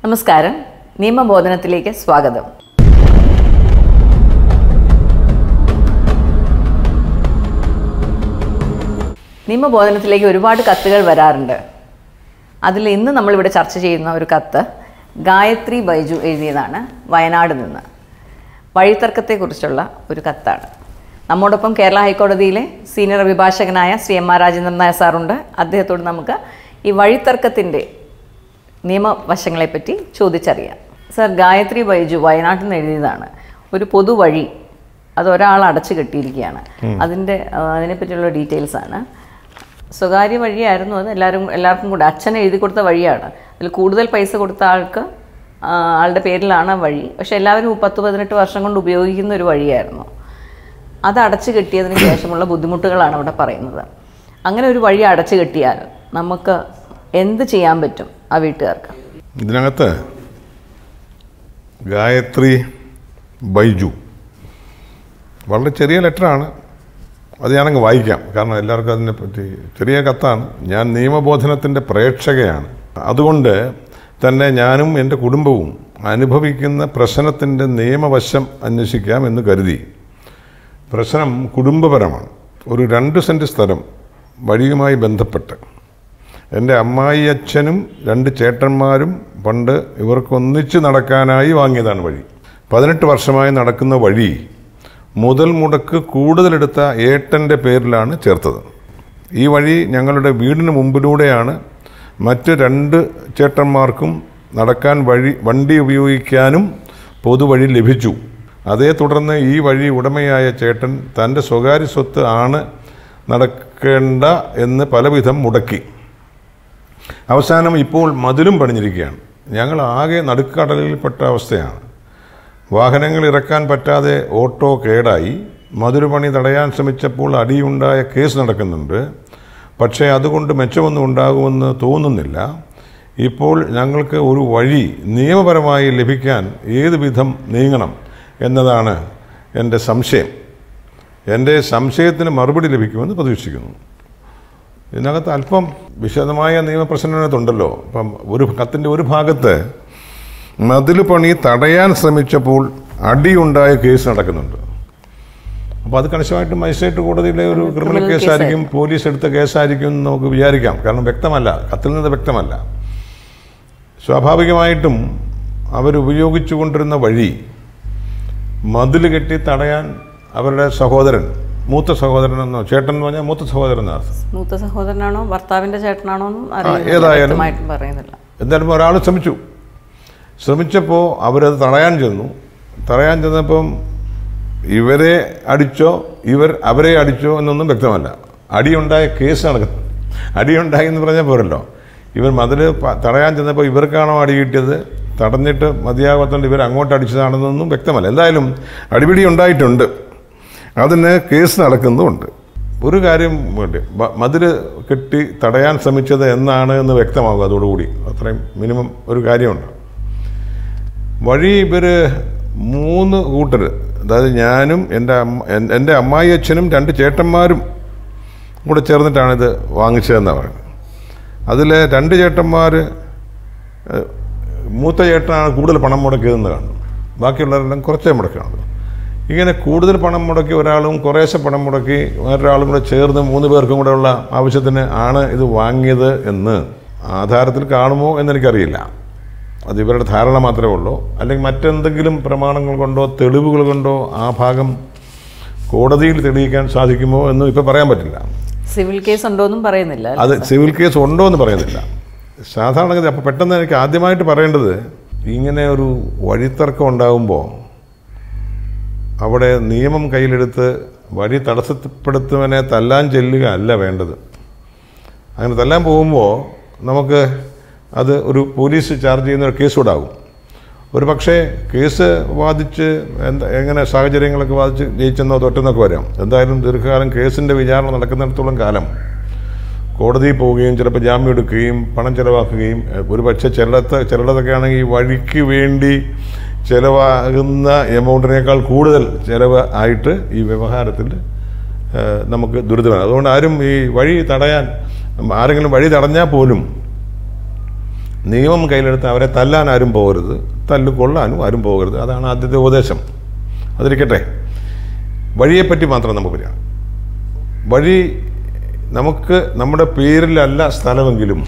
നമസ്കാരം നിയമബോധനത്തിലേക്ക് സ്വാഗതം നിയമബോധനത്തിലേക്ക് ഒരുപാട് കത്തുകൾ വരാറുണ്ട് അതിൽ ഇന്ന് നമ്മളിവിടെ ചർച്ച ചെയ്യുന്ന ഒരു കത്ത് ഗായത്രി ബൈജു എഴുതിയതാണ് വയനാട് നിന്ന് വഴിത്തർക്കത്തെക്കുറിച്ചുള്ള ഒരു കത്താണ് നമ്മോടൊപ്പം കേരള ഹൈക്കോടതിയിലെ സീനിയർ അഭിഭാഷകനായ ശ്രീ എം ആർ രാജേന്ദ്രൻ നായർ സാറുണ്ട് അദ്ദേഹത്തോട് നമുക്ക് ഈ വഴിത്തർക്കത്തിൻ്റെ നിയമവശങ്ങളെപ്പറ്റി ചോദിച്ചറിയാം സർ ഗായത്രി ബൈജു വയനാട്ടിൽ നിന്ന് എഴുതിയതാണ് ഒരു പൊതുവഴി അത് ഒരാൾ അടച്ചു കെട്ടിയിരിക്കുകയാണ് അതിൻ്റെ ആ, അതിനെപ്പറ്റിയുള്ള ഡീറ്റെയിൽസ് ആണ് സ്വകാര്യ വഴിയായിരുന്നു അത് എല്ലാവരും എല്ലാവർക്കും കൂടെ അച്ഛൻ എഴുതി കൊടുത്ത വഴിയാണ് അതിൽ കൂടുതൽ പൈസ കൊടുത്ത ആൾക്ക് ആ, ആളുടെ പേരിലാണ് ആ വഴി പക്ഷെ എല്ലാവരും പത്ത് പതിനെട്ട് വർഷം കൊണ്ട് ഉപയോഗിക്കുന്ന ഒരു വഴിയായിരുന്നു അത് അടച്ചു കെട്ടിയതിന് ശേഷമുള്ള ബുദ്ധിമുട്ടുകളാണ് ഇവിടെ പറയുന്നത് അങ്ങനെ ഒരു വഴി അടച്ചു കെട്ടിയാൽ നമുക്ക് എന്ത് ചെയ്യാൻ പറ്റും ആ വീട്ടുകാർക്ക് ഇതിനകത്ത് ഗായത്രി ബൈജു വളരെ ചെറിയ ലെറ്ററാണ് അത് ഞാനങ്ങ് വായിക്കാം കാരണം എല്ലാവർക്കും അതിനെപ്പറ്റി ചെറിയ കത്താണ് ഞാൻ നിയമബോധനത്തിൻ്റെ പ്രേക്ഷകയാണ് അതുകൊണ്ട് തന്നെ ഞാനും എൻ്റെ കുടുംബവും അനുഭവിക്കുന്ന പ്രശ്നത്തിൻ്റെ നിയമവശം അന്വേഷിക്കാം എന്ന് കരുതി പ്രശ്നം കുടുംബപരമാണ് ഒരു രണ്ട് സെൻറ്റ് സ്ഥലം വഴിയുമായി ബന്ധപ്പെട്ട് എൻ്റെ അമ്മായി അച്ഛനും രണ്ട് ചേട്ടന്മാരും പണ്ട് ഇവർക്ക് ഒന്നിച്ച് നടക്കാനായി വാങ്ങിയതാണ് വഴി പതിനെട്ട് വർഷമായി നടക്കുന്ന വഴി മുതൽ മുടക്ക് കൂടുതലെടുത്ത ഏട്ടൻ്റെ പേരിലാണ് ചേർത്തത് ഈ വഴി ഞങ്ങളുടെ വീടിന് മുമ്പിലൂടെയാണ് മറ്റ് രണ്ട് ചേട്ടന്മാർക്കും നടക്കാൻ വഴി വണ്ടി ഉപയോഗിക്കാനും പൊതുവഴി ലഭിച്ചു അതേ തുടർന്ന് ഈ വഴി ഉടമയായ ചേട്ടൻ തൻ്റെ സ്വകാര്യ സ്വത്ത് ആണ് നടക്കേണ്ട എന്ന് പലവിധം മുടക്കി അവസാനം ഇപ്പോൾ മതിലും പണിഞ്ഞിരിക്കുകയാണ് ഞങ്ങൾ ആകെ നടുക്കടലിൽപ്പെട്ട അവസ്ഥയാണ് വാഹനങ്ങൾ ഇറക്കാൻ പറ്റാതെ ഓട്ടോ കേടായി മതിലുപണി തടയാൻ ശ്രമിച്ചപ്പോൾ അടിയുണ്ടായ കേസ് നടക്കുന്നുണ്ട് പക്ഷേ അതുകൊണ്ട് മെച്ചമൊന്നും ഉണ്ടാകുമെന്ന് തോന്നുന്നില്ല ഇപ്പോൾ ഞങ്ങൾക്ക് ഒരു വഴി നിയമപരമായി ലഭിക്കാൻ ഏത് വിധം നീങ്ങണം എന്നതാണ് എൻ്റെ സംശയം എൻ്റെ സംശയത്തിന് മറുപടി ലഭിക്കുമെന്ന് പ്രതീക്ഷിക്കുന്നു ഇതിനകത്ത് അല്പം വിശദമായ നിയമപ്രശ്നത്തിനുണ്ടല്ലോ അപ്പം ഒരു കത്തിൻ്റെ ഒരു ഭാഗത്ത് മതിൽ പണി തടയാൻ ശ്രമിച്ചപ്പോൾ അടിയുണ്ടായ കേസ് നടക്കുന്നുണ്ട് അപ്പോൾ അത് കണിശമായിട്ട് മജിസ്ട്രേറ്റ് കോടതിയിലെ ഒരു ക്രിമിനൽ കേസായിരിക്കും പോലീസ് എടുത്ത കേസായിരിക്കും എന്ന് നമുക്ക് വിചാരിക്കാം കാരണം വ്യക്തമല്ല കത്തിൽ നിന്ന് വ്യക്തമല്ല സ്വാഭാവികമായിട്ടും അവരുപയോഗിച്ചു കൊണ്ടിരുന്ന വഴി മതിൽ കെട്ടി തടയാൻ അവരുടെ സഹോദരൻ മൂത്ത സഹോദരൻ എന്നോ ചേട്ടൻ എന്ന് പറഞ്ഞാൽ മൂത്ത സഹോദരൻ എന്നാണ് അർത്ഥം. മൂത്ത സഹോദരനാണോ ഭർത്താവിന്റെ ചേട്ടനാണോ എന്നും ഏതായാലും- വ്യക്തമായിട്ടും പറയുന്നില്ല എന്തായാലും ഒരാൾ ശ്രമിച്ചു ശ്രമിച്ചപ്പോൾ അവരത് തടയാൻ ചെന്നു തടയാൻ ചെന്നപ്പം ഇവരെ അടിച്ചോ ഇവർ അവരെ അടിച്ചോ എന്നൊന്നും വ്യക്തമല്ല അടിയുണ്ടായ കേസ് നടക്കുന്നു അടിയുണ്ടായി എന്ന് പറഞ്ഞാൽ പോരല്ലോ ഇവർ മതിൽ പ- തടയാൻ ചെന്നപ്പോൾ ഇവർക്കാണോ അടി കിട്ടിയത് തടഞ്ഞിട്ട് മതിയാകത്തോണ്ട് ഇവർ അങ്ങോട്ട് അടിച്ചതാണെന്നൊന്നും വ്യക്തമല്ല എന്തായാലും അടിപിടി ഉണ്ടായിട്ടുണ്ട് അതിന് കേസ് നടക്കുന്നുമുണ്ട് ഒരു കാര്യം വേണ്ടി മതിൽ കെട്ടി തടയാൻ ശ്രമിച്ചത് എന്നാണ് എന്ന് വ്യക്തമാകും അതോടുകൂടി അത്രയും മിനിമം ഒരു കാര്യമുണ്ട് വഴി ഇവർ മൂന്ന് കൂട്ടർ അതായത് ഞാനും എൻ്റെ അമ്മ എൻ- എൻ്റെ അമ്മായി അച്ഛനും രണ്ട് ചേട്ടന്മാരും കൂടെ ചേർന്നിട്ടാണ് ഇത് വാങ്ങിച്ചതെന്നാണ് പറയുന്നത് അതിൽ രണ്ട് ചേട്ടന്മാർ ഏഹ്, മൂത്ത ചേട്ടനാണ് കൂടുതൽ പണം മുടക്കിയതെന്ന് കാണുന്നു ബാക്കിയുള്ളവരെല്ലാം കുറച്ചേ മുടക്കുകയാണ് ഇങ്ങനെ കൂടുതൽ പണം മുടക്കി ഒരാളും കുറേശ്ശെ പണം മുടക്കി വേറൊരാളും കൂടെ ചേർന്ന് മൂന്ന് പേർക്കും കൂടെ ഉള്ള ആവശ്യത്തിന് ആണ് ഇത് വാങ്ങിയത് എന്ന് ആധാരത്തിൽ കാണുമോ എന്നെനിക്കറിയില്ല അത് ഇവരുടെ ധാരണ മാത്രമേ ഉള്ളൂ അല്ലെങ്കിൽ മറ്റെന്തെങ്കിലും പ്രമാണങ്ങൾ കൊണ്ടോ തെളിവുകൾ കൊണ്ടോ ആ ഭാഗം കോടതിയിൽ തെളിയിക്കാൻ സാധിക്കുമോ എന്ന് ഇപ്പോൾ പറയാൻ പറ്റില്ല സിവിൽ കേസ് ഉണ്ടോന്നും പറയുന്നില്ല അത് സിവിൽ കേസ് ഉണ്ടോ എന്ന് പറയുന്നില്ല സാധാരണഗതി അപ്പോൾ പെട്ടെന്ന് എനിക്ക് ആദ്യമായിട്ട് പറയേണ്ടത് ഇങ്ങനെ ഒരു വഴിത്തർക്കം ഉണ്ടാകുമ്പോൾ അവിടെ നിയമം കയ്യിലെടുത്ത് വഴി തടസ്സപ്പെടുത്തുവനെ തല്ലാൻ ചെല്ലുക അല്ല വേണ്ടത് അങ്ങനെ തല്ലാൻ പോകുമ്പോൾ നമുക്ക് അത് ഒരു പോലീസ് ചാർജ് ചെയ്യുന്ന ഒരു കേസ് ഉണ്ടാകും ഒരു പക്ഷേ കേസ് വാദിച്ച് എന്താ എങ്ങനെ സാഹചര്യങ്ങളൊക്കെ വാദിച്ച് ജയിച്ചെന്നോ തൊട്ടെന്നൊക്കെ വരാം എന്തായാലും ദീർഘകാലം കേസിൻ്റെ വിചാരണ നടക്കുന്നിടത്തോളം കാലം കോടതിയിൽ പോവുകയും ചിലപ്പോൾ ജാമ്യം എടുക്കുകയും പണം ചിലവാക്കുകയും ഒരു പക്ഷേ ചിലടത്ത് ചിലടത്തൊക്കെ ആണെങ്കിൽ ഈ വഴിക്ക് വേണ്ടി ചിലവാകുന്ന എമൗണ്ടിനേക്കാൾ കൂടുതൽ ചിലവ് ആയിട്ട് ഈ വ്യവഹാരത്തിൽ ഏഹ്, നമുക്ക് ദുരിതമാണ് അതുകൊണ്ട് ആരും ഈ വഴി തടയാൻ ആരെങ്കിലും വഴി തടഞ്ഞാൽ പോലും നിയമം കയ്യിലെടുത്ത് അവരെ തല്ലാൻ ആരും പോകരുത് തല്ലു കൊള്ളാനും ആരും പോകരുത് അതാണ് ആദ്യത്തെ ഉപദേശം അതിരിക്കട്ടെ വഴിയെപ്പറ്റി മാത്രം നമുക്ക് പറയാം വഴി നമുക്ക് നമ്മുടെ പേരിലല്ല സ്ഥലമെങ്കിലും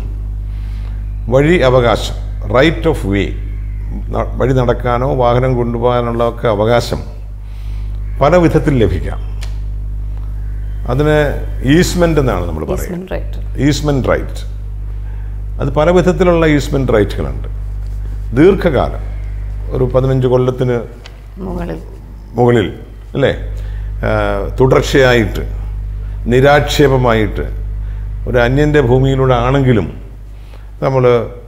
വഴി അവകാശം റൈറ്റ് ഓഫ് വേ വഴി നടക്കാനോ വാഹനം കൊണ്ടുപോകാനുള്ള ഒക്കെ അവകാശം പല വിധത്തിൽ ലഭിക്കാം അതിന് ഈസ്മെൻ്റ് എന്നാണ് നമ്മൾ പറയുന്നത് റൈറ്റ് ഈസ്മെൻ്റ് റൈറ്റ് അത് പല വിധത്തിലുള്ള ഈസ്മെൻ്റ് റൈറ്റുകളുണ്ട് ദീർഘകാലം ഒരു പതിനഞ്ച് കൊല്ലത്തിന് മുകളിൽ മുകളിൽ അല്ലേ ആ, തുടർച്ചയായിട്ട് നിരാക്ഷേപമായിട്ട് ഒരു അന്യൻ്റെ ഭൂമിയിലൂടെ ആണെങ്കിലും നമ്മൾ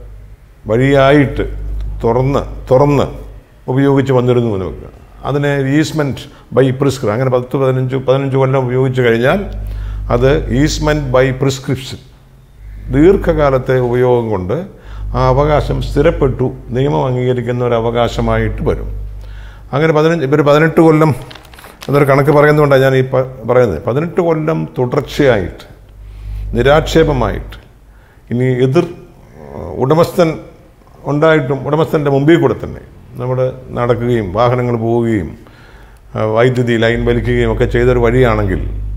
വഴിയായിട്ട് തുറന്ന് തുറന്ന് ഉപയോഗിച്ച് വന്നിരുന്നു എന്ന് വെക്കുക അതിനെ ഈസ്മെൻറ്റ് ബൈ പ്രിസ്ക്രി അങ്ങനെ പത്ത് പതിനഞ്ച് പതിനഞ്ച് കൊല്ലം ഉപയോഗിച്ച് കഴിഞ്ഞാൽ അത് ഈസ്മെൻറ്റ് ബൈ പ്രിസ്ക്രിപ്ഷൻ ദീർഘകാലത്തെ ഉപയോഗം കൊണ്ട് ആ അവകാശം സ്ഥിരപ്പെട്ടു നിയമം അംഗീകരിക്കുന്ന ഒരു അവകാശമായിട്ട് വരും അങ്ങനെ പതിനഞ്ച് ഇവർ പതിനെട്ട് കൊല്ലം എന്നൊരു കണക്ക് പറയുന്നതുകൊണ്ടാണ് ഞാൻ ഈ പ- പറയുന്നത് പതിനെട്ട് കൊല്ലം തുടർച്ചയായിട്ട് നിരാക്ഷേപമായിട്ട് ഇനി എതിർ ഏഹ്, ഉടമസ്ഥൻ ഉണ്ടായിട്ടും ഉടമസ്ഥൻ്റെ മുമ്പിൽ കൂടെ തന്നെ നമ്മൾ നടക്കുകയും വാഹനങ്ങൾ പോവുകയും ആ, വൈദ്യുതി ലൈൻ വലിക്കുകയും ഒക്കെ ചെയ്തൊരു വഴിയാണെങ്കിൽ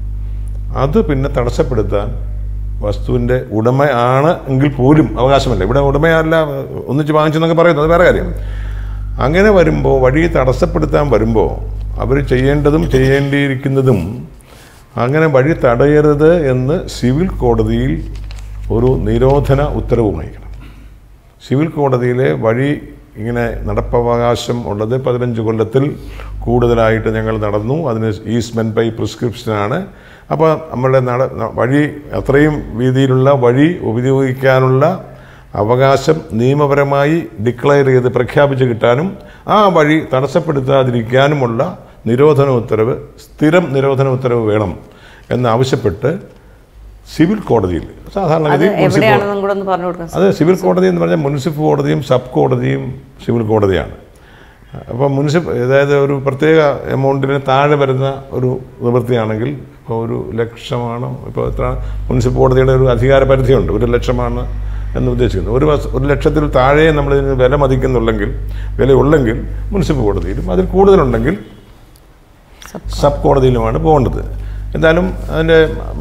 അത് പിന്നെ തടസ്സപ്പെടുത്താൻ വസ്തുവിൻ്റെ ഉടമയാണ് എങ്കിൽ പോലും അവകാശമല്ല ഇവിടെ ഉടമയല്ല ഒന്നിച്ച് വാങ്ങിച്ചെന്നൊക്കെ പറയുന്നു അത് വേറെ കാര്യം അങ്ങനെ വരുമ്പോൾ വഴി തടസ്സപ്പെടുത്താൻ വരുമ്പോൾ അവർ ചെയ്യേണ്ടതും ചെയ്യേണ്ടിയിരിക്കുന്നതും അങ്ങനെ വഴി തടയരുത് എന്ന് സിവിൽ കോടതിയിൽ ഒരു നിരോധന ഉത്തരവ് വാങ്ങിക്കണം സിവിൽ കോടതിയിലെ വഴി ഇങ്ങനെ നടപ്പവകാശം ഉള്ളത് പതിനഞ്ച് കൊല്ലത്തിൽ കൂടുതലായിട്ട് ഞങ്ങൾ നടന്നു അതിന് ഈസ്മെൻറ്റ് ബൈ പ്രിസ്ക്രിപ്ഷനാണ് അപ്പോൾ നമ്മളുടെ നട ന- വഴി അത്രയും വീതിയിലുള്ള വഴി ഉപയോഗിക്കാനുള്ള അവകാശം നിയമപരമായി ഡിക്ലെയർ ചെയ്ത് പ്രഖ്യാപിച്ച് കിട്ടാനും ആ വഴി തടസ്സപ്പെടുത്താതിരിക്കാനുമുള്ള നിരോധന ഉത്തരവ് സ്ഥിരം നിരോധന ഉത്തരവ് വേണം എന്നാവശ്യപ്പെട്ട് സിവിൽ കോടതിയിൽ അത് സാധാരണഗതി മുനിസിപ്പൽ എവിടെയാണെന്നും കൂടെ ഒന്ന് പറഞ്ഞു കൊടുക്കാം അത് സിവിൽ കോടതി എന്ന് പറഞ്ഞാൽ മുനിസിപ്പൽ കോടതിയും സബ് കോടതിയും സിവിൽ കോടതിയാണ് അപ്പോൾ മുനിസിപ്പൽ അതായത് ഒരു പ്രത്യേക എമൗണ്ടിന് താഴെ വരുന്ന ഒരു നിവൃത്തിയാണെങ്കിൽ ഇപ്പോൾ ഒരു ലക്ഷമാണ് ഇപ്പോൾ എത്ര മുനിസിപ്പൽ കോടതിയുടെ ഒരു അധികാര പരിധിയുണ്ട് ഒരു ലക്ഷമാണ് എന്ന് ഉദ്ദേശിക്കുന്നത് ഒരു വസ്- ഒരു ലക്ഷത്തിൽ താഴെ നമ്മൾ ഇതിന് വില മതിക്കുന്നുണ്ടെങ്കിൽ വില ഉള്ളെങ്കിൽ മുനിസിപ്പൽ കോടതിയിലും അതിൽ കൂടുതലുണ്ടെങ്കിൽ സബ് കോടതിയിലുമാണ് പോകേണ്ടത് എന്തായാലും അതിൻ്റെ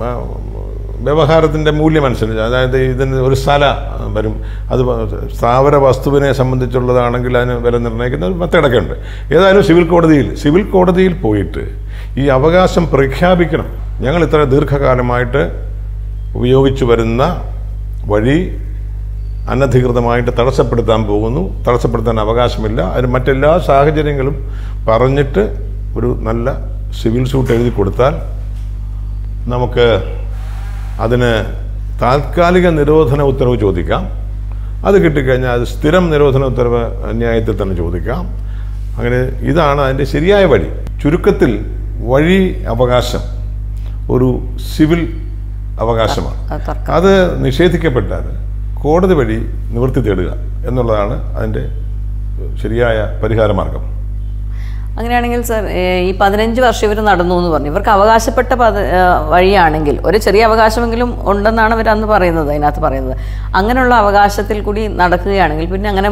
വ്യവഹാരത്തിൻ്റെ മൂല്യമനുസരിച്ച് അതായത് ഇതിന് ഒരു സ്ഥല വരും അത് സ്ഥാവര വസ്തുവിനെ സംബന്ധിച്ചുള്ളതാണെങ്കിൽ അതിന് വില നിർണ്ണയിക്കുന്ന ഒരു മെത്തേഡൊക്കെ ഉണ്ട് ഏതായാലും സിവിൽ കോടതിയിൽ സിവിൽ കോടതിയിൽ പോയിട്ട് ഈ അവകാശം പ്രഖ്യാപിക്കണം ഞങ്ങൾ ഇത്ര ദീർഘകാലമായിട്ട് ഉപയോഗിച്ചു വരുന്ന വഴി അനധികൃതമായിട്ട് തടസ്സപ്പെടുത്താൻ പോകുന്നു തടസ്സപ്പെടുത്താൻ അവകാശമില്ല അതിന് മറ്റെല്ലാ സാഹചര്യങ്ങളും പറഞ്ഞിട്ട് ഒരു നല്ല സിവിൽ സൂട്ട് എഴുതി കൊടുത്താൽ നമുക്ക് അതിന് താൽക്കാലിക നിരോധന ഉത്തരവ് ചോദിക്കാം അത് കിട്ടിക്കഴിഞ്ഞാൽ അത് സ്ഥിരം നിരോധന ഉത്തരവ് ന്യായത്തിൽ തന്നെ ചോദിക്കാം അങ്ങനെ ഇതാണ് അതിൻ്റെ ശരിയായ വഴി ചുരുക്കത്തിൽ വഴി അവകാശം ഒരു സിവിൽ അവകാശമാണ് അത് തർക്കം അത് നിഷേധിക്കപ്പെട്ടാൽ കോടതി വഴി നിവൃത്തി തേടുക എന്നുള്ളതാണ് അതിൻ്റെ ശരിയായ പരിഹാര മാർഗം അങ്ങനെയാണെങ്കിൽ സർ ഏഹ് ഈ പതിനഞ്ച് വർഷം ഇവർ നടന്നു എന്ന് പറഞ്ഞു ഇവർക്ക് അവകാശപ്പെട്ട പത ഏഹ് വഴിയാണെങ്കിൽ ഒരു ചെറിയ അവകാശമെങ്കിലും ഉണ്ടെന്നാണ് ഇവർ അന്ന് പറയുന്നത് അതിനകത്ത് പറയുന്നത് അങ്ങനെയുള്ള അവകാശത്തിൽ കൂടി നടക്കുകയാണെങ്കിൽ പിന്നെ അങ്ങനെ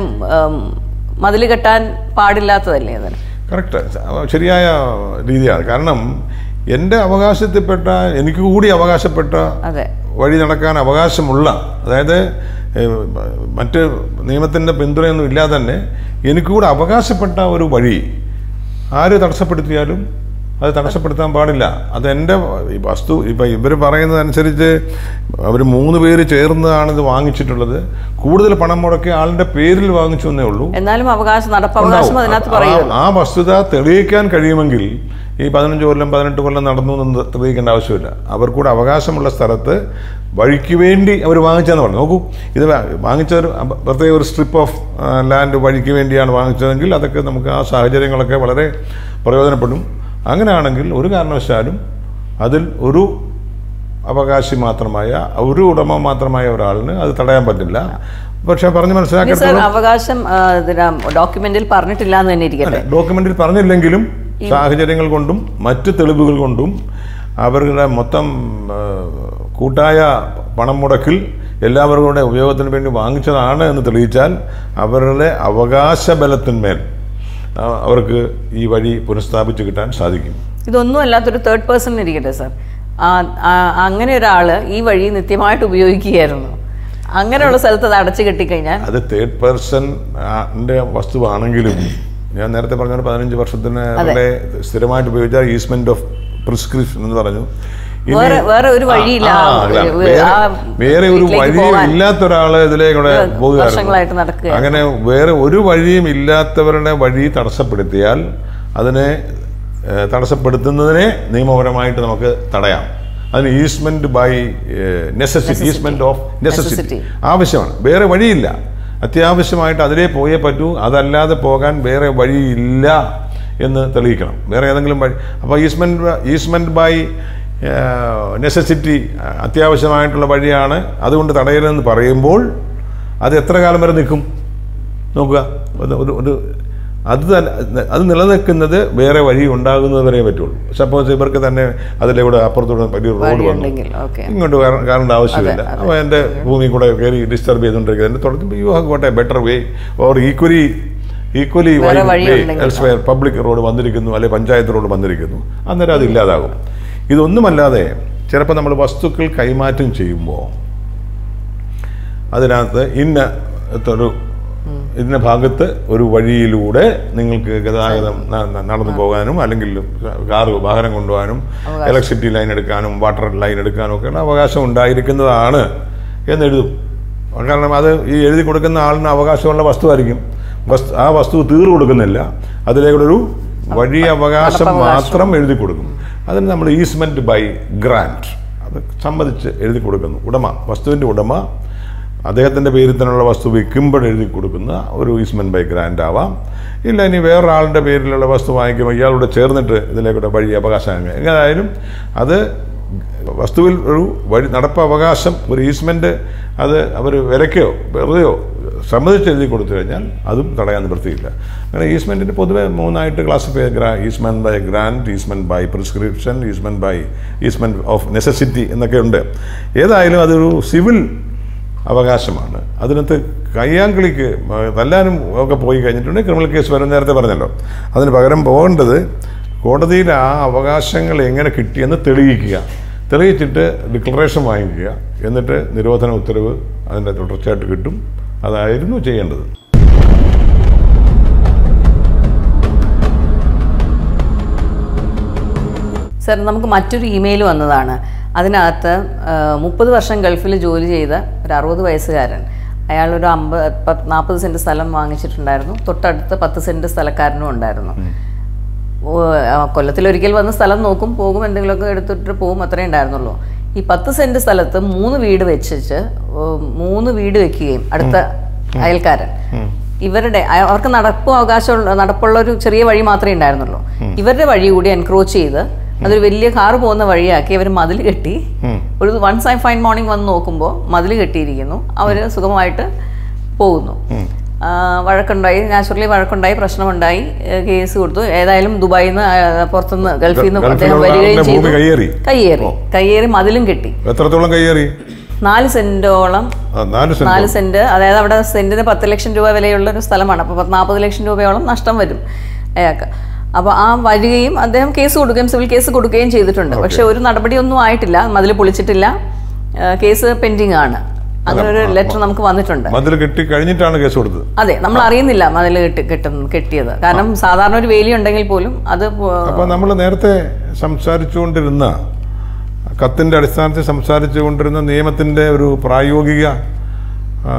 മതിൽ കെട്ടാൻ പാടില്ലാത്തതല്ലേ അതിന് കറക്റ്റ് ശരിയായ രീതിയാണ് കാരണം എൻ്റെ അവകാശത്തിൽപ്പെട്ട എനിക്ക് കൂടി അവകാശപ്പെട്ട അതെ വഴി നടക്കാൻ അവകാശമുള്ള അതായത് ഏഹ്, മറ്റ് നിയമത്തിൻ്റെ പിന്തുണയൊന്നും ഇല്ലാതെ തന്നെ എനിക്ക് കൂടെ അവകാശപ്പെട്ട ഒരു വഴി ആര് തടസ്സപ്പെടുത്തിയാലും അത് തടസ്സപ്പെടുത്താൻ പാടില്ല അത് എൻ്റെ ഈ വസ്തു ഇപ്പം ഇവർ പറയുന്നതനുസരിച്ച് അവർ മൂന്ന് പേര് ചേർന്നാണ് ഇത് വാങ്ങിച്ചിട്ടുള്ളത് കൂടുതൽ പണം മുടക്കി ആളിൻ്റെ പേരിൽ വാങ്ങിച്ചു എന്നേ ഉള്ളൂ എന്നാലും അവകാശം നടപ്പവകാശം ഉണ്ടാവും. അതിനകത്ത് ആ- പറയുമല്ലോ ആ വസ്തുത തെളിയിക്കാൻ കഴിയുമെങ്കിൽ ഈ പതിനഞ്ച് കൊല്ലം പതിനെട്ട് കൊല്ലം നടന്നു എന്ന് തെളിയിക്കേണ്ട ആവശ്യമില്ല അവർക്കൂടെ അവകാശമുള്ള സ്ഥലത്ത് വഴിക്ക് വേണ്ടി അവർ വാങ്ങിച്ചതെന്ന് പറഞ്ഞു നോക്കൂ ഇത് വാ- വാങ്ങിച്ച ഒരു അപ- പ്രത്യേക ഒരു സ്ട്രിപ്പ് ഓഫ് ലാൻഡ് വഴിക്ക് വേണ്ടിയാണ് വാങ്ങിച്ചതെങ്കിൽ അതൊക്കെ നമുക്ക് ആ സാഹചര്യങ്ങളൊക്കെ വളരെ പ്രയോജനപ്പെടും അങ്ങനെയാണെങ്കിൽ ഒരു കാരണവശാലും അതിൽ ഒരു അവകാശി മാത്രമായ ഒരു ഉടമ മാത്രമായ ഒരാളിന് അത് തടയാൻ പറ്റില്ല പക്ഷെ പറഞ്ഞ് ഇനി സർ മനസ്സിലാക്കിയെടുത്തോളം അവകാശം ഡോക്യുമെന്റിൽ പറഞ്ഞിട്ടില്ല എന്ന് തന്നെ ഇരിക്കട്ടെ ഡോക്യുമെന്റിൽ പറഞ്ഞില്ലെങ്കിലും സാഹചര്യങ്ങൾ കൊണ്ടും മറ്റ് തെളിവുകൾ കൊണ്ടും അവരുടെ മൊത്തം ആ, കൂട്ടായ പണം മുടക്കിൽ എല്ലാവർക്കും കൂടെ ഉപയോഗത്തിന് വേണ്ടി വാങ്ങിച്ചതാണ് എന്ന് തെളിയിച്ചാൽ അവരുടെ അവകാശ ബലത്തിന്മേൽ ആ, അവർക്ക് ഈ വഴി പുനഃസ്ഥാപിച്ച് കിട്ടാൻ സാധിക്കും ഇതൊന്നും അല്ലാത്തൊരു തേർഡ് പേഴ്സൺ ഇരിക്കട്ടെ സാർ അങ്ങനെ ഒരാൾ ഈ വഴി നിത്യമായിട്ട് ഉപയോഗിക്കുകയായിരുന്നു അങ്ങനെയുള്ള സ്ഥലത്ത് അത് അടച്ചു കെട്ടിക്കഴിഞ്ഞാൽ അത് തേർഡ് പേഴ്സൺ ന്റെ വസ്തുവാണെങ്കിലും ഞാൻ നേരത്തെ പറഞ്ഞ പോലെ പതിനഞ്ച് വർഷത്തിന് വളരെ സ്ഥിരമായിട്ട് ഉപയോഗിച്ച ഈസ്മെന്റ് ഓഫ് പ്രിസ്ക്രിപ്ഷൻ എന്ന് പറഞ്ഞു ഇനി- വേറെ വേറെ ഒരു ആ, വഴിയില്ല ആ, ആ, അതാണ്. ഒരു- വേറെ- ആ വേറെ ഒരു വീട്ടിലേക്ക് വഴിയും പോകാൻ. ഇല്ലാത്ത ഒരാള് ഇതിലേക്കൂടെ വർഷങ്ങളായിട്ട് പോകുകയായിരുന്നു നടക്കുകയാണ്. അങ്ങനെ വേറെ ഒരു വഴിയും ഇല്ലാത്തവരുടെ വഴി തടസ്സപ്പെടുത്തിയാൽ അതിനെ ഏഹ്, തടസ്സപ്പെടുത്തുന്നതിനെ നിയമപരമായിട്ട് നമുക്ക് തടയാം അതിന് easement by necessity easement of necessity Necessity. ആവശ്യമാണ് വേറെ വഴിയില്ല അത്യാവശ്യമായിട്ട് അതിലേ പോയേ പറ്റൂ അതല്ലാതെ പോകാൻ വേറെ വഴിയില്ല എന്ന് തെളിയിക്കണം വേറെ ഏതെങ്കിലും വഴി അപ്പോൾ ഈസ്മെന്റ് ഈസ്മെന്റ് ബൈ നെസസിറ്റി അത്യാവശ്യമായിട്ടുള്ള വഴിയാണ് അതുകൊണ്ട് തടയലെന്ന് പറയുമ്പോൾ അത് എത്ര കാലം വരെ നിൽക്കും നോക്കുക ഒരു- ഒരു ഒരു അത് തന്നെ അത് നിലനിൽക്കുന്നത് വേറെ വഴി ഉണ്ടാകുന്നത് വരെ പറ്റുള്ളൂ സപ്പോസ് ഇവർക്ക് തന്നെ അതിലൂടെ അപ്പുറത്തൂടെ വലിയ റോഡ് വന്നു വഴിയുണ്ടെങ്കിൽ ഓക്കെ ഇങ്ങോട്ട് വര- കാണേണ്ട ആവശ്യമില്ല അപ്പോൾ എൻ്റെ ഭൂമി കൂടെ കയറി ഡിസ്റ്റർബ് ചെയ്തുകൊണ്ടിരിക്കുന്നത് തുടർന്ന് you have got a better way or equally equally വേറെ വഴിയുണ്ടെങ്കിൽ. എൽസ്വയർ പബ്ലിക് റോഡ് വന്നിരിക്കുന്നു അല്ലെ പഞ്ചായത്ത് റോഡ് വന്നിരിക്കുന്നു അന്നേരം അത് ഇല്ലാതാകും ഇതൊന്നുമല്ലാതെ ചിലപ്പോൾ നമ്മൾ വസ്തുക്കൾ കൈമാറ്റം ചെയ്യുമ്പോൾ അതിനകത്ത് ഇന്ന ഒരു ഇന്ന ഭാഗത്ത് ഒരു വഴിയിലൂടെ നിങ്ങൾക്ക് ഗതാഗതം ന- ന- നടന്നു പോകാനും അല്ലെങ്കിൽ കാറ് വാഹനം കൊണ്ടുപോകാനും ഇലക്ട്രിസിറ്റി ലൈൻ എടുക്കാനും വാട്ടർ ലൈൻ എടുക്കാനും ഒക്കെ അവകാശം ഉണ്ടായിരിക്കുന്നതാണ് എന്നെഴുതും കാരണം അത് ഈ എഴുതി കൊടുക്കുന്ന ആളിന് അവകാശമുള്ള വസ്തുവായിരിക്കും വസ്തു ആ വസ്തു തീർ കൊടുക്കുന്നില്ല അതിലേക്കൂടെ ഒരു വഴി അവകാശം മാത്രം എഴുതി കൊടുക്കും അതിന് നമ്മൾ ഈസ്മെന്റ് ബൈ ഗ്രാൻഡ് അത് സമ്മതിച്ച് എഴുതി കൊടുക്കുന്നു ഉടമ വസ്തുവിൻ്റെ ഉടമ അദ്ദേഹത്തിൻ്റെ പേരിൽ തന്നെയുള്ള വസ്തു വിൽക്കുമ്പോൾ എഴുതി കൊടുക്കുന്ന ഒരു ഈസ്മെന്റ് ബൈ ഗ്രാൻഡ് ആവാം ഇല്ല ഇനി വേറൊരാളുടെ പേരിലുള്ള വസ്തു വാങ്ങിക്കുമ്പോൾ ഇയാളോട് ചേർന്നിട്ട് ഇതിലേക്കൂടെ വഴി അവകാശം എങ്ങനെയായാലും അത് വസ്തുവിൽ ഒരു വഴി നടപ്പ് അവകാശം ഒരു ഈസ്മെന്റ് അത് അവർ വിലയ്ക്കോ വെറുതെയോ സമ്മതിച്ച് എഴുതി കൊടുത്തു കഴിഞ്ഞാൽ അതും തടയാൻ നിവൃത്തിയില്ല അങ്ങനെ ഈസ്മെന്റിന് പൊതുവെ മൂന്നായിട്ട് ക്ലാസിഫൈ ഗ്രാ easement by grant easement by prescription easement by easement of necessity എന്നൊക്കെ ഉണ്ട് ഏതായാലും അതൊരു സിവിൽ അവകാശമാണ് അതിനകത്ത് കയ്യാങ്കളിക്ക് തല്ലാനും ഒക്കെ പോയി കഴിഞ്ഞിട്ടുണ്ടെങ്കിൽ ക്രിമിനൽ കേസ് വരും നേരത്തെ പറഞ്ഞല്ലോ അതിന് പകരം പോകേണ്ടത് കോടതിയിൽ ആ അവകാശങ്ങൾ എങ്ങനെ കിട്ടിയെന്ന് തെളിയിക്കുക തെളിയിച്ചിട്ട് ഡിക്ലറേഷൻ വാങ്ങിക്കുക എന്നിട്ട് നിരോധന ഉത്തരവ് അതിൻ്റെ തുടർച്ചയായിട്ട് കിട്ടും അതായിരുന്നു ചെയ്യേണ്ടത് സർ നമുക്ക് മറ്റൊരു ഇമെയിൽ വന്നതാണ് അതിനകത്ത് മുപ്പത് വർഷം ഗൾഫിൽ ജോലി ചെയ്ത ഒരു അറുപത് വയസ്സുകാരൻ അയാളൊരു അമ്പത് പത്ത് നാൽപ്പത് സെൻറ്റ് സ്ഥലം വാങ്ങിച്ചിട്ടുണ്ടായിരുന്നു തൊട്ടടുത്ത് പത്ത് സെൻറ്റ് സ്ഥലക്കാരനും ഉണ്ടായിരുന്നു ഓ, ആ, കൊല്ലത്തിലൊരിക്കൽ വന്ന് സ്ഥലം നോക്കും പോകും എന്തെങ്കിലുമൊക്കെ എടുത്തിട്ട് പോകും അത്രേ ഉണ്ടായിരുന്നുള്ളൂ ഈ പത്ത് സെൻറ്റ് സ്ഥലത്ത് മൂന്ന് വീട് വെച്ചിട്ട് ഓ, മൂന്ന് വീട് വെക്കുകയും അടുത്ത അയൽക്കാരൻ ഇവരുടെ അയ- അവർക്ക് നടപ്പ് അവകാശമുള്ള നടപ്പുള്ള ഒരു ചെറിയ വഴി മാത്രമേ ഉണ്ടായിരുന്നുള്ളൂ ഇവരുടെ വഴി കൂടി എൻക്രോച്ച് ചെയ്ത് അതൊരു വലിയ കാറ് പോകുന്ന വഴിയാക്കി അവർ മതിൽ കെട്ടി ഒരു വൺസ് ഐ ഫൈൻ മോർണിംഗ് വന്ന് നോക്കുമ്പോൾ മതിൽ കെട്ടിയിരിക്കുന്നു അവർ സുഖമായിട്ട് പോകുന്നു ആ, വഴക്കുണ്ടായി നാച്ചുറലി വഴക്കുണ്ടായി പ്രശ്നമുണ്ടായി ഏ, കേസ് കൊടുത്തു ഏതായാലും ദുബായിൽ നിന്ന് പുറത്തുനിന്ന് ഗൾഫിൽ നിന്ന് അദ്ദേഹം ഗൾഫിലുള്ള വരികയും ആളുടെ ഭൂമി ചെയ്തു കയ്യേറി കയ്യേറി കയ്യേറി മതിലും കെട്ടി എത്രത്തോളം കയ്യേറി നാല് സെന്റോളം ആ, നാല് സെന്റ് നാല് സെന്റ് അതായത് അവിടെ സെന്റിന് പത്ത് ലക്ഷം രൂപ വിലയുള്ള ഒരു സ്ഥലമാണ് അപ്പോൾ പത്ത് നാൽപ്പത് ലക്ഷം രൂപയോളം നഷ്ടം വരും അയാൾക്ക് അപ്പോൾ ആ വരികയും അദ്ദേഹം കേസ് കൊടുക്കുകയും സിവിൽ കേസ് കൊടുക്കുകയും ചെയ്തിട്ടുണ്ട് പക്ഷെ ഒരു നടപടിയൊന്നും ആയിട്ടില്ല മതിൽ പൊളിച്ചിട്ടില്ല ആ, കേസ് പെൻഡിങ് ആണ് അങ്ങനെ ഒരു ലെറ്റർ നമുക്ക് വന്നിട്ടുണ്ട് മതിൽ കെട്ടി കഴിഞ്ഞിട്ടാണ് കേസ് കൊടുത്തത് അതെ നമ്മൾ അറിയുന്നില്ല മതിൽ കെട്ടി കെട്ടുന്ന കെട്ടിയത് കാരണം സാധാരണ ഒരു വേലി ഉണ്ടെങ്കിൽ പോലും അത് പോ- അപ്പോൾ നമ്മൾ നേരത്തെ സംസാരിച്ചുകൊണ്ടിരുന്ന കത്തിൻ്റെ അടിസ്ഥാനത്തിൽ സംസാരിച്ചുകൊണ്ടിരുന്ന നിയമത്തിൻ്റെ ഒരു പ്രായോഗിക ആ,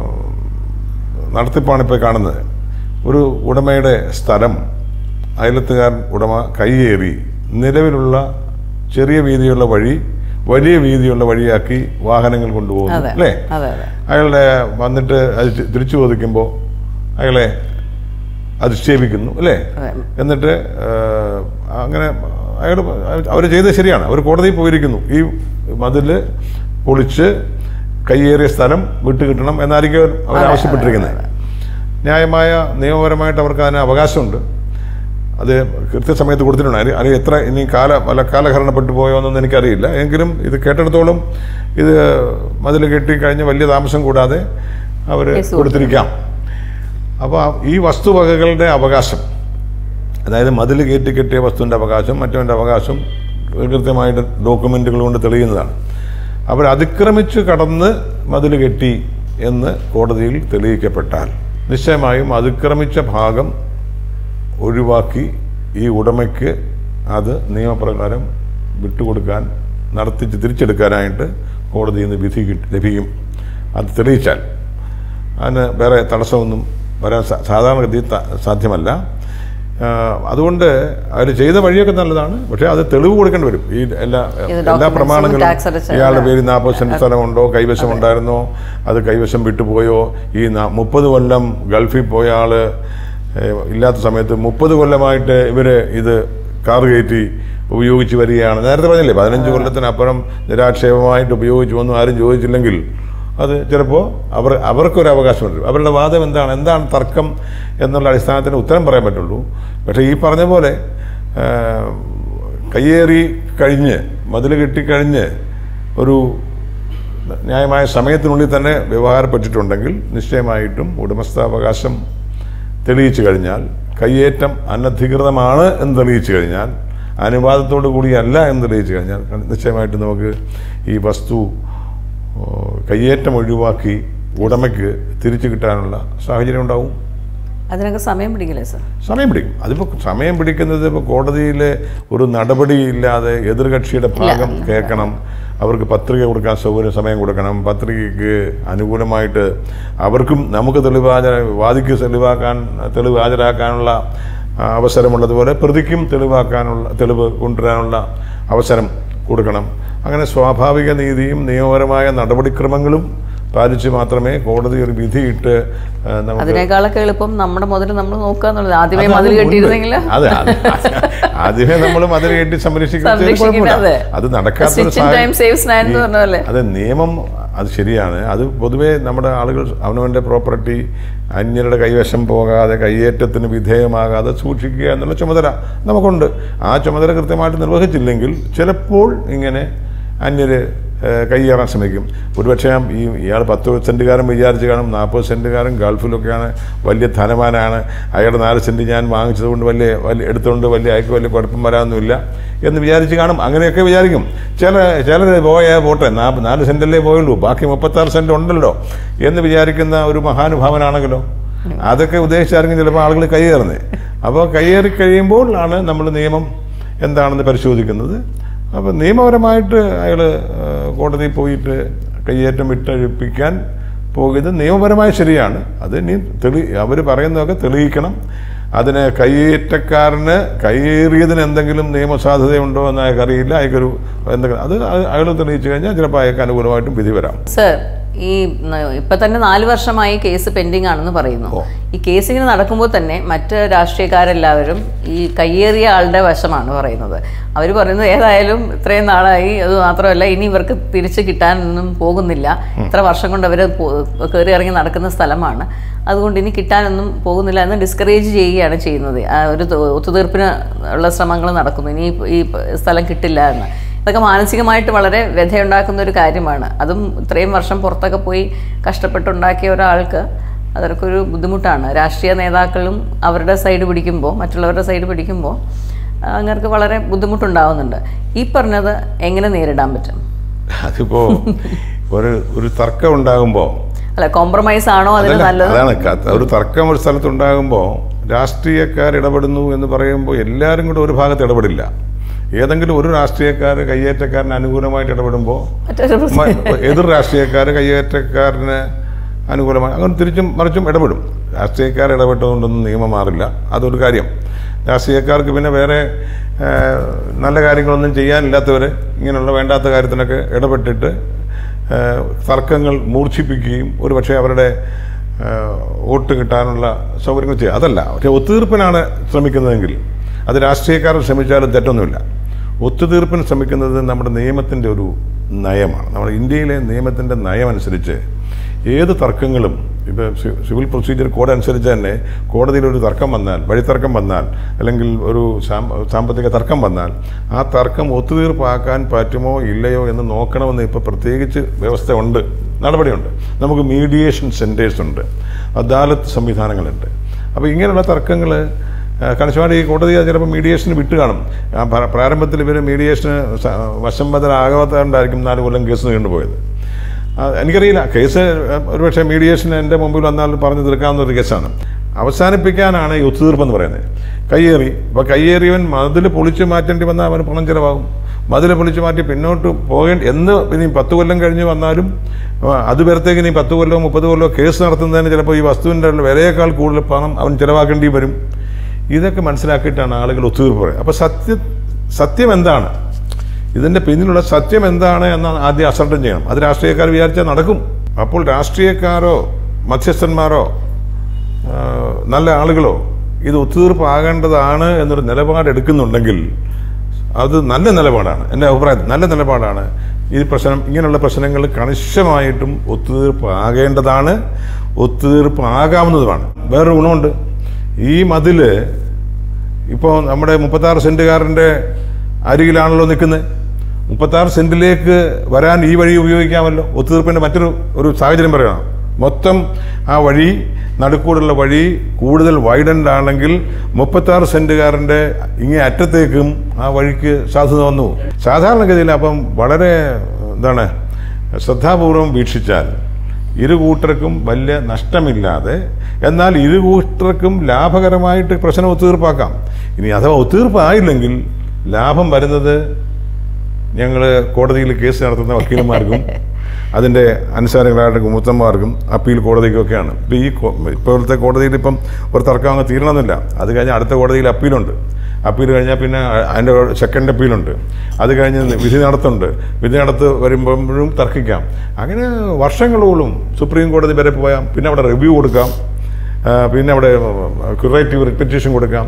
നടത്തിപ്പാണ് ഇപ്പോൾ കാണുന്നത് ഒരു ഉടമയുടെ സ്ഥലം അയലത്തുകാരൻ ഉടമ കൈയേറി നിലവിലുള്ള ചെറിയ വീതിയുള്ള വഴി വലിയ വീതിയുള്ള വഴിയാക്കി വാഹനങ്ങൾ കൊണ്ടുപോകുന്നു അതെ അല്ലേ അതെ അതെ അയാളുടെ വന്നിട്ട് അത് തി- തിരിച്ചു ചോദിക്കുമ്പോൾ അയാളെ അധിക്ഷേപിക്കുന്നു അല്ലേ അതെ. എന്നിട്ട് ആ, അങ്ങനെ അയാൾ അവർ ചെയ്തത് ശരിയാണ് അവർ കോടതിയിൽ പോയിരിക്കുന്നു ഈ മതിൽ പൊളിച്ച് കയ്യേറിയ സ്ഥലം വിട്ടു കിട്ടണം എന്നായിരിക്കും അവർ- അവർ ആവശ്യപ്പെട്ടിരിക്കുന്നത് ന്യായമായ നിയമപരമായിട്ട് അവർക്ക് അതിന് അവകാശമുണ്ട് അത് കൃത്യസമയത്ത് കൊടുത്തിട്ടുണ്ട് അതിന് അതിന് എത്ര ഇനി കാല വല്ല കാലഹരണപ്പെട്ടു പോയോ എന്നൊന്നും എനിക്കറിയില്ല എങ്കിലും ഇത് കേട്ടിടത്തോളം ഇത് മതിൽ കെട്ടി കഴിഞ്ഞ് വലിയ താമസം കൂടാതെ അവർ കേസ് കൊടുത്തിരിക്കാം അപ്പോൾ ഈ വസ്തുവകകളുടെ അവകാശം അതായത് മതിൽ കയറ്റി കെട്ടിയ വസ്തുവിൻ്റെ അവകാശം മറ്റവൻ്റെ അവകാശം കൃത്യമായിട്ട് ഡോക്യുമെൻറ്റുകൾ കൊണ്ട് തെളിയുന്നതാണ് അവർ അതിക്രമിച്ച് കടന്ന് മതിൽ കെട്ടി എന്ന് കോടതിയിൽ തെളിയിക്കപ്പെട്ടാൽ നിശ്ചയമായും അതിക്രമിച്ച ഭാഗം ഒഴിവാക്കി ഈ ഉടമയ്ക്ക് അത് നിയമപ്രകാരം വിട്ടുകൊടുക്കാൻ നടത്തിച്ച് തിരിച്ചെടുക്കാനായിട്ട് കോടതിയിൽ നിന്ന് വിധി കിട്ടി ലഭിക്കും അത് തെളിയിച്ചാൽ അതിന് വേറെ തടസ്സമൊന്നും വരാൻ സാ- സാധാരണഗതി ത- സാധ്യമല്ല ആ, അതുകൊണ്ട് അവർ ചെയ്ത വഴിയൊക്കെ നല്ലതാണ് പക്ഷേ അത് തെളിവ് കൊടുക്കേണ്ടി വരും ഈ എല്ലാ എല്ലാ documents, പ്രമാണങ്ങളും tax അടച്ച- ഇയാളുടെ പേരിൽ നാൽപ്പത് സെന്റ് സ്ഥലമുണ്ടോ കൈവശം ഉണ്ടായിരുന്നോ അത് കൈവശം വിട്ടുപോയോ ഈ മുപ്പത് കൊല്ലം ഗൾഫിൽ പോയ ആള് ഏഹ്, ഇല്ലാത്ത സമയത്ത് മുപ്പത് കൊല്ലമായിട്ട് ഇവര് ഇത് കാർ കയറ്റി ഉപയോഗിച്ച് വരികയാണ് നേരത്തെ പറഞ്ഞില്ലേ പതിനഞ്ച് കൊല്ലത്തിനപ്പുറം നിരാക്ഷേപമായിട്ട് ഉപയോഗിച്ചു ഒന്നും ആരും ചോദിച്ചില്ലെങ്കിൽ അത് ചിലപ്പോൾ അവർ അവർക്കൊരു അവകാശമുണ്ട് അവരുടെ വാദം എന്താണ് എന്താണ് തർക്കം എന്നുള്ള അടിസ്ഥാനത്തിന് ഉത്തരം പറയാൻ പറ്റുള്ളൂ പക്ഷേ ഈ പറഞ്ഞ പോലെ ആ, കയ്യേറി കഴിഞ്ഞ് മതിൽ കെട്ടിക്കഴിഞ്ഞ് ഒരു ന്യായമായ സമയത്തിനുള്ളിൽ തന്നെ വ്യവഹാരപ്പെട്ടിട്ടുണ്ടെങ്കിൽ നിശ്ചയമായിട്ടും ഉടമസ്ഥാവകാശം തെളിയിച്ചു കഴിഞ്ഞാൽ കയ്യേറ്റം അനധികൃതമാണ് എന്ന് തെളിയിച്ചു കഴിഞ്ഞാൽ അനുവാദത്തോടു കൂടിയല്ല എന്ന് തെളിയിച്ചു കഴിഞ്ഞാൽ നിശ്ചയമായിട്ടും നമുക്ക് ഈ വസ്തു ഓ, കയ്യേറ്റം ഒഴിവാക്കി ഉടമയ്ക്ക് തിരിച്ചു കിട്ടാനുള്ള സാഹചര്യം ഉണ്ടാവും അതിനൊക്കെ സമയം പിടിക്കില്ലേ സർ സമയം പിടിക്കും അതിപ്പോൾ സമയം പിടിക്കുന്നത് ഇപ്പോൾ കോടതിയിൽ ഒരു നടപടിയില്ലാതെ എതിർകക്ഷിയുടെ ഭാഗം കേൾക്കണം അവർക്ക് പത്രിക കൊടുക്കാൻ സൗകര്യം സമയം കൊടുക്കണം പത്രികയ്ക്ക് അനുകൂലമായിട്ട് അവർക്കും നമുക്ക് തെളിവ് ഹാജര വാദിക്ക് തെളിവാക്കാൻ തെളിവ് ഹാജരാക്കാനുള്ള ആ, അവസരമുള്ളതുപോലെ പ്രതിക്കും തെളിവാക്കാനുള്ള തെളിവ് കൊണ്ടുവരാനുള്ള അവസരം കൊടുക്കണം അങ്ങനെ സ്വാഭാവിക നീതിയും നിയമപരമായ നടപടിക്രമങ്ങളും പാലിച്ച് മാത്രമേ കോടതി ഒരു വിധിയിട്ട് ആ, നമുക്ക് അതിനേക്കാളൊക്കെ എളുപ്പം നമ്മുടെ മുതൽ നമ്മൾ നോക്കുക എന്നുള്ളത് ആദ്യമേ അത് മതിൽ മുൻപ് കെട്ടിയിരുന്നെങ്കിൽ അതെ അത് ആദ്യമേ നമ്മൾ മതിൽ കെട്ടി സംരക്ഷിക്കുന്നത് സംരക്ഷിക്കുന്നത് കുഴപ്പമില്ല. അതെ. അത് നടക്കാത്ത Stitch in time saves nine എന്ന് പറഞ്ഞ പോലെ. അത് നിയമം അത് ശരിയാണ് അത് പൊതുവേ നമ്മുടെ ആളുകൾ അവനവൻ്റെ പ്രോപ്പർട്ടി അന്യരുടെ കൈവശം പോകാതെ കയ്യേറ്റത്തിന് വിധേയമാകാതെ സൂക്ഷിക്കുക എന്നുള്ള ചുമതല നമുക്കുണ്ട് ആ ചുമതല കൃത്യമായിട്ട് നിർവഹിച്ചില്ലെങ്കിൽ ചിലപ്പോൾ ഇങ്ങനെ അന്യര് ഏഹ്, കൈയേറാൻ ശ്രമിക്കും ഒരുപക്ഷെ ഈ ഇയാൾ പത്ത് സെൻറ്റുകാരൻ വിചാരിച്ച് കാണും നാൽപ്പത് സെൻറ്റുകാരൻ ഗൾഫിലൊക്കെയാണ് വലിയ ധനവാനാണ് അയാളുടെ നാല് സെൻറ്റ് ഞാൻ വാങ്ങിച്ചത് കൊണ്ട് വലിയ വലിയ എടുത്തുകൊണ്ട് വലിയ അയക്ക് വലിയ കുഴപ്പം വരാനൊന്നുമില്ല എന്ന് വിചാരിച്ച് കാണും അങ്ങനെയൊക്കെ വിചാരിക്കും ചില ചിലർ പോയ പോട്ടെ നാ നാല് സെൻറ്റല്ലേ പോയുള്ളൂ ബാക്കി മുപ്പത്താറ് സെൻറ്റ് ഉണ്ടല്ലോ എന്ന് വിചാരിക്കുന്ന ഒരു മഹാനുഭാവനാണെങ്കിലോ അതൊക്കെ ഉദ്ദേശിച്ചായിരിക്കും ചിലപ്പോൾ ആളുകൾ കൈയേറുന്നത് അപ്പോൾ കൈയേറി കഴിയുമ്പോൾ ആണ് നമ്മൾ നിയമം എന്താണെന്ന് പരിശോധിക്കുന്നത് അപ്പോൾ നിയമപരമായിട്ട് അയാൾ കോടതിയിൽ പോയിട്ട് കയ്യേറ്റം വിട്ടഴിപ്പിക്കാൻ പോകുന്നത് നിയമപരമായി ശരിയാണ് അത് ഇനി തെളി അവർ പറയുന്നതൊക്കെ തെളിയിക്കണം അതിന് കയ്യേറ്റക്കാരന് കയ്യേറിയതിന് എന്തെങ്കിലും നിയമസാധ്യതയുണ്ടോ എന്ന് അയാൾക്ക് അറിയില്ല അയാൾക്കൊരു എന്തെങ്കിലും അത് അയാൾ തെളിയിച്ചു കഴിഞ്ഞാൽ ചിലപ്പോൾ അയാൾക്ക് അനുകൂലമായിട്ടും വിധി വരാം സർ ഈ ന- ഇപ്പൊ തന്നെ നാല് വർഷമായി കേസ് പെൻഡിങ് ആണെന്ന് പറയുന്നു ഓ. ഈ കേസ് ഇങ്ങനെ നടക്കുമ്പോൾ തന്നെ മറ്റ് രാഷ്ട്രീയക്കാരെല്ലാവരും ഈ കയ്യേറിയ ആളുടെ വശമാണ് പറയുന്നത് അവർ പറയുന്നത് ഏതായാലും ഇത്രയും നാളായി അത് മാത്രമല്ല ഇനി ഇവർക്ക് തിരിച്ച് കിട്ടാനൊന്നും പോകുന്നില്ല ഇത്ര വർഷം കൊണ്ട് അവർ കയറി ഇറങ്ങി നടക്കുന്ന സ്ഥലമാണ് അതുകൊണ്ട് ഇനി കിട്ടാനൊന്നും പോകുന്നില്ല എന്ന് ഡിസ്കറേജ് ചെയ്യുകയാണ് ചെയ്യുന്നത് ആ ഒരു ത- ഒത്തുതീർപ്പിന് ഉള്ള ശ്രമങ്ങൾ നടക്കുന്നു ഇനി ഈ സ്ഥലം കിട്ടില്ല എന്ന് ഇതൊക്കെ മാനസികമായിട്ട് വളരെ വ്യഥയുണ്ടാക്കുന്ന ഒരു കാര്യമാണ് അതും ഇത്രയും വർഷം പുറത്തൊക്കെ പോയി കഷ്ടപ്പെട്ടുണ്ടാക്കിയ ഒരാൾക്ക് അതൊക്കെ ഒരു ബുദ്ധിമുട്ടാണ് രാഷ്ട്രീയ നേതാക്കളും അവരുടെ സൈഡ് പിടിക്കുമ്പോൾ മറ്റുള്ളവരുടെ സൈഡ് പിടിക്കുമ്പോൾ അങ്ങനെ വളരെ ബുദ്ധിമുട്ടുണ്ടാവുന്നുണ്ട് ഈ പറഞ്ഞത് എങ്ങനെ നേരിടാൻ പറ്റും അതിപ്പോൾ ഒരു ഒരു തർക്കം ഉണ്ടാകുമ്പോൾ അല്ല കോംപ്രമൈസ് ആണോ അതിന് അതല്ല, നല്ലത് അതാണ് കത്ത് ഒരു തർക്കം ഒരു സ്ഥലത്തുണ്ടാകുമ്പോൾ രാഷ്ട്രീയക്കാർ ഇടപെടുന്നു എന്ന് പറയുമ്പോൾ എല്ലാവരും കൂടെ ഒരു ഭാഗത്ത് ഇടപെടില്ല ഏതെങ്കിലും ഒരു രാഷ്ട്രീയക്കാർ കയ്യേറ്റക്കാരന് അനുകൂലമായിട്ട് ഇടപെടുമ്പോൾ മറ്റൊരു പ്രശ്നം. മ- എതിർ രാഷ്ട്രീയക്കാർ കയ്യേറ്റക്കാരന് അനുകൂലമായി അങ്ങനെ തിരിച്ചും മറിച്ചും ഇടപെടും രാഷ്ട്രീയക്കാർ ഇടപെട്ടുകൊണ്ടൊന്നും നിയമം മാറില്ല അതൊരു കാര്യം രാഷ്ട്രീയക്കാർക്ക് പിന്നെ വേറെ ആ, നല്ല കാര്യങ്ങളൊന്നും ചെയ്യാനില്ലാത്തവർ ഇങ്ങനെയുള്ള വേണ്ടാത്ത കാര്യത്തിനൊക്കെ ഇടപെട്ടിട്ട് ആ, തർക്കങ്ങൾ മൂർച്ഛിപ്പിക്കുകയും ഒരു പക്ഷേ അവരുടെ ആ, വോട്ട് കിട്ടാനുള്ള സൗകര്യങ്ങൾ ചെയ്യുക അതല്ല പക്ഷേ ഒത്തുതീർപ്പിനാണ് ശ്രമിക്കുന്നതെങ്കിൽ അത് രാഷ്ട്രീയക്കാർ ശ്രമിച്ചാലും തെറ്റൊന്നുമില്ല ഒത്തുതീർപ്പിന് ശ്രമിക്കുന്നത് നമ്മുടെ നിയമത്തിൻ്റെ ഒരു നയമാണ് നമ്മുടെ ഇന്ത്യയിലെ നിയമത്തിൻ്റെ നയമനുസരിച്ച് ഏത് തർക്കങ്ങളും ഇപ്പോൾ സിവിൽ പ്രൊസീജിയർ കോഡ് അനുസരിച്ച് തന്നെ കോടതിയിൽ ഒരു തർക്കം വന്നാൽ വഴിത്തർക്കം വന്നാൽ അല്ലെങ്കിൽ ഒരു സാമ്പ- സാമ്പത്തിക തർക്കം വന്നാൽ ആ തർക്കം ഒത്തുതീർപ്പാക്കാൻ പറ്റുമോ ഇല്ലയോ എന്ന് നോക്കണമെന്ന് ഇപ്പോൾ പ്രത്യേകിച്ച് വ്യവസ്ഥ ഉണ്ട് നടപടിയുണ്ട് നമുക്ക് മീഡിയേഷൻ സെൻറ്റേഴ്സ് ഉണ്ട് അദാലത്ത് സംവിധാനങ്ങളുണ്ട് അപ്പോൾ ഇങ്ങനെയുള്ള തർക്കങ്ങൾ കണിശമായിട്ട് ഈ കോടതി അത് ചിലപ്പോൾ മീഡിയേഷന് വിട്ട് കാണും ആ പ്ര- പ്രാരംഭത്തിൽ ഇവർ മീഡിയേഷന് സ- വശംബദ്ധരാകാത്തതുകൊണ്ടായിരിക്കും നാല് കൊല്ലം കേസ് നീണ്ടുപോയത് ആ, എനിക്കറിയില്ല കേസ് ഒരുപക്ഷെ മീഡിയേഷൻ എൻ്റെ മുമ്പിൽ വന്നാൽ പറഞ്ഞു തീർക്കാവുന്ന ഒരു കേസാണ് അവസാനിപ്പിക്കാനാണ് ഈ ഒത്തുതീർപ്പെന്ന് പറയുന്നത് കയ്യേറി അപ്പോൾ കയ്യേറിയവൻ മതിൽ പൊളിച്ച് മാറ്റേണ്ടി വന്നാൽ അവന് പണം ചിലവാകും മതിൽ പൊളിച്ച് മാറ്റി പിന്നോട്ട് പോകേണ്ട എന്ന് ഇനി പത്ത് കൊല്ലം കഴിഞ്ഞ് വന്നാലും ആ, അത് വരത്തേക്ക് ഇനി പത്ത് കൊല്ലമോ മുപ്പത് കൊല്ലമോ കേസ് നടത്തുന്നതിന് ചിലപ്പോൾ ഈ വസ്തുവിൻ്റെ വിലയേക്കാൾ കൂടുതൽ പണം അവൻ ചിലവാക്കേണ്ടി വരും ഇതൊക്കെ മനസ്സിലാക്കിയിട്ടാണ് ആളുകൾ ഒത്തുതീർപ്പ് പറയുന്നത് അപ്പോൾ സത്യ സത്യം എന്താണ് ഇതിൻ്റെ പിന്നിലുള്ള സത്യം എന്താണ് എന്ന് ആദ്യം അസർട്ടൻ ചെയ്യണം അത് രാഷ്ട്രീയക്കാർ വിചാരിച്ചാൽ നടക്കും അപ്പോൾ രാഷ്ട്രീയക്കാരോ മധ്യസ്ഥന്മാരോ ആ, നല്ല ആളുകളോ ഇത് ഒത്തുതീർപ്പാകേണ്ടതാണ് എന്നൊരു നിലപാടെടുക്കുന്നുണ്ടെങ്കിൽ അത് നല്ല നിലപാടാണ് എൻ്റെ അഭിപ്രായത്തിൽ നല്ല നിലപാടാണ് ഈ പ്രശ്നം ഇങ്ങനെയുള്ള പ്രശ്നങ്ങൾ കണിശമായിട്ടും ഒത്തുതീർപ്പാകേണ്ടതാണ് ഒത്തുതീർപ്പാകാവുന്നതുമാണ് വേറൊരു ഗുണമുണ്ട് ഈ മതില് ഇപ്പോൾ നമ്മുടെ മുപ്പത്താറ് സെൻറ്റുകാരൻ്റെ അരികിലാണല്ലോ നിൽക്കുന്നത് മുപ്പത്താറ് സെൻറ്റിലേക്ക് വരാൻ ഈ വഴി ഉപയോഗിക്കാമല്ലോ ഒത്തുതീർപ്പിൻ്റെ മറ്റൊരു ഒരു സാഹചര്യം പറയണം മൊത്തം ആ വഴി നടുക്കൂടുള്ള വഴി കൂടുതൽ വൈഡൻഡ് ആണെങ്കിൽ മുപ്പത്താറ് സെൻറ്റുകാരൻ്റെ ഇങ്ങേ അറ്റത്തേക്കും ആ വഴിക്ക് സാധ്യത വന്നു സാധാരണഗതിയിൽ അപ്പം വളരെ എന്താണ് ശ്രദ്ധാപൂർവം വീക്ഷിച്ചാൽ ഇരു കൂട്ടർക്കും വലിയ നഷ്ടമില്ലാതെ എന്നാൽ ഇരു കൂട്ടർക്കും ലാഭകരമായിട്ട് പ്രശ്നം ഒത്തുതീർപ്പാക്കാം ഇനി അഥവാ ഒത്തുതീർപ്പായില്ലെങ്കിൽ ലാഭം വരുന്നത് ഞങ്ങൾ കോടതിയിൽ കേസ് നടത്തുന്ന വക്കീലന്മാർക്കും അതിൻ്റെ അനുസാരങ്ങളായിട്ട് ഗുമുത്തന്മാർക്കും അപ്പീൽ കോടതിക്കൊക്കെയാണ് ഇപ്പോൾ ഈ കോ- ഇപ്പോഴത്തെ കോടതിയിൽ ഇപ്പം ഒരു തർക്കം അങ്ങ് തീരണമെന്നില്ല അത് കഴിഞ്ഞ് അടുത്ത കോടതിയിൽ അപ്പീലുണ്ട് അപ്പീൽ കഴിഞ്ഞാൽ പിന്നെ അതിൻ്റെ സെക്കൻഡ് അപ്പീലുണ്ട് അത് കഴിഞ്ഞ് വിധി നടത്തുണ്ട് വിധി നടത്ത് വരുമ്പോഴും തർക്കിക്കാം അങ്ങനെ വർഷങ്ങളോളം സുപ്രീം കോടതി വരെ പോയാം പിന്നെ അവിടെ റിവ്യൂ കൊടുക്കാം ആ, പിന്നെ അവിടെ ക്യുറേറ്റീവ് റിപ്പറ്റീഷൻ കൊടുക്കാം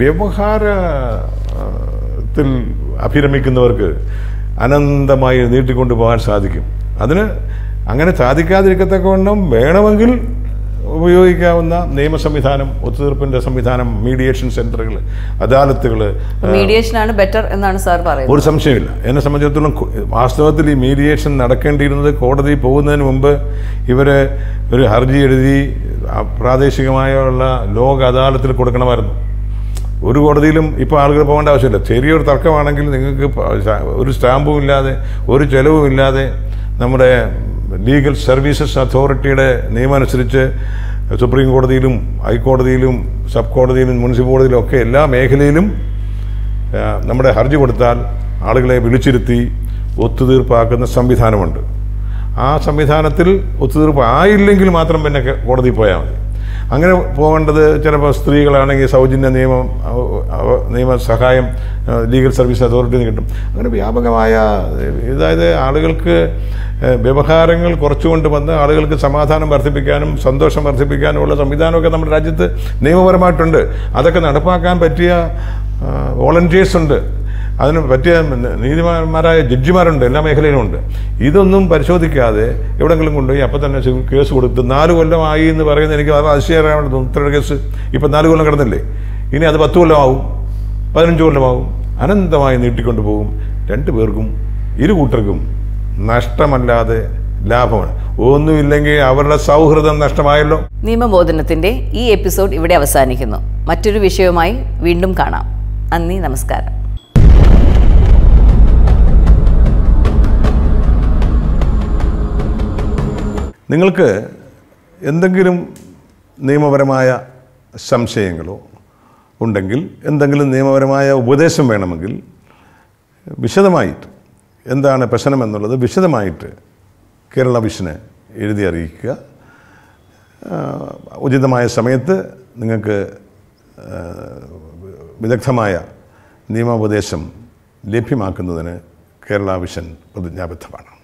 വ്യവഹാരത്തിൽ അഭിരമിക്കുന്നവർക്ക് അനന്തമായി നീട്ടിക്കൊണ്ടു പോകാൻ സാധിക്കും അതിന് അങ്ങനെ സാധിക്കാതിരിക്കത്തക്കവണ്ണം വേണമെങ്കിൽ ഉപയോഗിക്കാവുന്ന നിയമ സംവിധാനം ഒത്തുതീർപ്പിൻ്റെ സംവിധാനം മീഡിയേഷൻ സെൻ്ററുകൾ അദാലത്തുകൾ മീഡിയേഷനാണ് ബെറ്റർ എന്നാണ് സാർ പറയുന്നത് ഒരു സംശയമില്ല എന്നെ സംബന്ധിച്ചിടത്തോളം കു- വാസ്തവത്തിൽ ഈ മീഡിയേഷൻ നടക്കേണ്ടിയിരുന്നത് കോടതി പോകുന്നതിന് മുമ്പ് ഇവർ ഒരു ഹർജി എഴുതി ആ പ്രാദേശികമായുള്ള ലോക അദാലത്തിൽ കൊടുക്കണമായിരുന്നു ഒരു കോടതിയിലും ഇപ്പോൾ ആളുകൾ പോകേണ്ട ആവശ്യമില്ല ചെറിയൊരു തർക്കമാണെങ്കിൽ നിങ്ങൾക്ക് പ- ശ- ഒരു സ്റ്റാമ്പും ഇല്ലാതെ ഒരു ചെലവും ഇല്ലാതെ നമ്മുടെ ലീഗൽ സർവീസസ് അതോറിറ്റിയുടെ നിയമം അനുസരിച്ച് സുപ്രീം കോടതിയിലും ഹൈക്കോടതിയിലും സബ് കോടതിയിലും മുനിസിപ്പൽ കോടതിയിലും ഒക്കെ എല്ലാ മേഖലയിലും ആ, നമ്മുടെ ഹർജി കൊടുത്താൽ ആളുകളെ വിളിച്ചിരുത്തി ഒത്തുതീർപ്പാക്കുന്ന സംവിധാനമുണ്ട് ആ സംവിധാനത്തിൽ ഒത്തുതീർപ്പ് ആയില്ലെങ്കിൽ മാത്രം പിന്നെ കെ- കോടതിയിൽ പോയാൽ മതി അങ്ങനെ പോകേണ്ടത് ചിലപ്പോൾ സ്ത്രീകളാണെങ്കിൽ സൗജന്യ നിയമം അവ- അവ- നിയമ സഹായം ആ, ലീഗൽ സർവീസ് അതോറിറ്റിയിൽ നിന്ന് കിട്ടും അങ്ങനെ വ്യാപകമായ അതായത് ആളുകൾക്ക് ഏ, വ്യവഹാരങ്ങൾ കുറച്ചുകൊണ്ട് വന്ന് ആളുകൾക്ക് സമാധാനം വർദ്ധിപ്പിക്കാനും സന്തോഷം വർദ്ധിപ്പിക്കാനുമുള്ള സംവിധാനമൊക്കെ നമ്മുടെ രാജ്യത്ത് നിയമപരമായിട്ടുണ്ട് അതൊക്കെ നടപ്പാക്കാൻ പറ്റിയ വോളണ്ടിയേഴ്സ് ഉണ്ട് അതിന് പറ്റിയ നീതിമാന്മാരായ ജഡ്ജിമാരുണ്ട് എല്ലാ മേഖലയിലും ഉണ്ട് ഇതൊന്നും പരിശോധിക്കാതെ എവിടെങ്കിലും കൊണ്ടുപോയി അപ്പം തന്നെ സിവിൽ കേസ് കൊടുത്ത് നാല് കൊല്ലമായി എന്ന് പറയുന്നത് എനിക്ക് വളരെ അതിശയകരമാണ് തോന്നുന്നു ഇത്രയുടെ കേസ് ഇപ്പം നാല് കൊല്ലം കിടന്നില്ലേ ഇനി അത് പത്ത് കൊല്ലമാവും പതിനഞ്ച് കൊല്ലമാവും അനന്തമായി നീട്ടിക്കൊണ്ടു പോകും രണ്ടു പേർക്കും ഇരു കൂട്ടർക്കും നഷ്ടമല്ലാതെ ലാഭമാണ് ഒന്നുമില്ലെങ്കിൽ അവരുടെ സൗഹൃദം നഷ്ടമായല്ലോ നിയമബോധനത്തിന്റെ ഈ എപ്പിസോഡ് ഇവിടെ അവസാനിക്കുന്നു മറ്റൊരു വിഷയവുമായി വീണ്ടും കാണാം നന്ദി നമസ്കാരം നിങ്ങൾക്ക് എന്തെങ്കിലും നിയമപരമായ സംശയങ്ങളോ ഉണ്ടെങ്കിൽ എന്തെങ്കിലും നിയമപരമായ ഉപദേശം വേണമെങ്കിൽ വിശദമായിട്ട് എന്താണ് പ്രശ്നം എന്നുള്ളത് വിശദമായിട്ട് കേരള വിഷന് എഴുതി അറിയിക്കുക ആ, ഉചിതമായ സമയത്ത് നിങ്ങൾക്ക് ആ, വിദഗ്ധമായ നിയമോപദേശം ലഭ്യമാക്കുന്നതിന് കേരള വിഷൻ പ്രതിജ്ഞാബദ്ധമാണ്